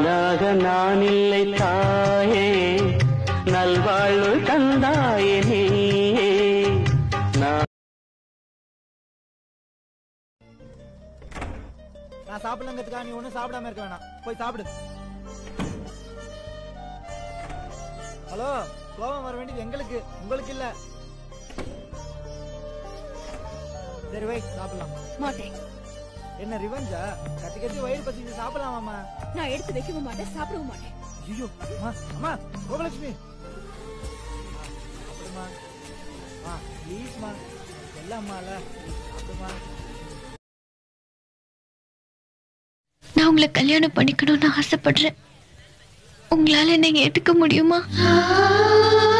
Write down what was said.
நானாக நான் இல்லை தாயே நல்வாழ்வு தந்தாயே நீயே நான் நான் சாப்பிடலங்கிறதுக்காக நீ ஒண்ணும் சாப்பிடாம இருக்க வேணாம் போய் சாப்பிடு ஹலோ கோபம் வர வேண்டியது எங்களுக்கு உங்களுக்கு இல்ல சரி வை சாப்பிடலாம் மாட்டேன் என்ன ரிவெஞ்சா கத்தி கத்தி வயிறு பசிச்சு சாப்பிடலாமாமா நான் எடுத்து வைக்கவும் மாட்டேன் சாப்பிடவும் மாட்டேன் ஐயோ அம்மா அம்மா கோபலட்சுமி சாப்பிடுமா ஆ ப்ளீஸ்மா எல்லாம்மால சாப்பிடுமா நான் உங்களை கல்யாணம் பண்ணிக்கணும்னு ஆசைப்படுறேன் உங்களால என்னை ஏத்துக்க முடியுமா